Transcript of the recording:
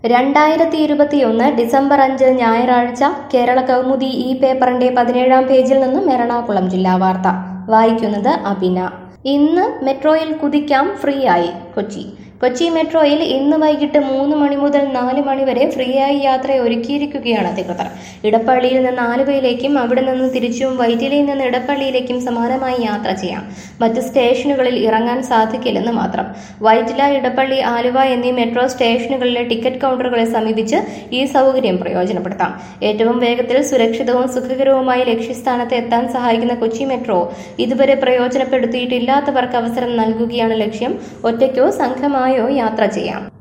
രണ്ടായിരത്തി ഇരുപത്തിയൊന്ന് ഡിസംബർ അഞ്ച് ഞായറാഴ്ച കേരള കൗമുദി ഈ പേപ്പറിന്റെ പതിനേഴാം പേജിൽ നിന്നും എറണാകുളം ജില്ലാ വാർത്ത വായിക്കുന്നത് അബിന ഇന്ന് മെട്രോയിൽ കുതിക്കാം ഫ്രീ ആയി കൊച്ചി കൊച്ചി മെട്രോയിൽ ഇന്ന് വൈകിട്ട് മൂന്ന് മണി മുതൽ നാല് മണി വരെ ഫ്രീ ആയി യാത്ര ഒരുക്കിയിരിക്കുകയാണ് അധികൃതർ ഇടപ്പള്ളിയിൽ നിന്ന് ആലുവയിലേക്കും അവിടെ നിന്ന് തിരിച്ചും വൈറ്റിലയിൽ നിന്ന് ഇടപ്പള്ളിയിലേക്കും സമാനമായി യാത്ര ചെയ്യാം മറ്റ് സ്റ്റേഷനുകളിൽ ഇറങ്ങാൻ സാധിക്കില്ലെന്ന് മാത്രം വൈറ്റില ഇടപ്പള്ളി ആലുവ എന്നീ മെട്രോ സ്റ്റേഷനുകളിലെ ടിക്കറ്റ് കൗണ്ടറുകളെ സമീപിച്ച് ഈ സൗകര്യം പ്രയോജനപ്പെടുത്താം ഏറ്റവും വേഗത്തിൽ സുരക്ഷിതവും സുഖകരവുമായി ലക്ഷ്യസ്ഥാനത്ത് എത്താൻ സഹായിക്കുന്ന കൊച്ചി മെട്രോ ഇതുവരെ പ്രയോജനപ്പെടുത്തിയിട്ടില്ലാത്തവർക്ക് അവസരം നൽകുകയാണ് ലക്ഷ്യം ഒറ്റയ്ക്കോ സംഘമായോ യാത്ര ചെയ്യാം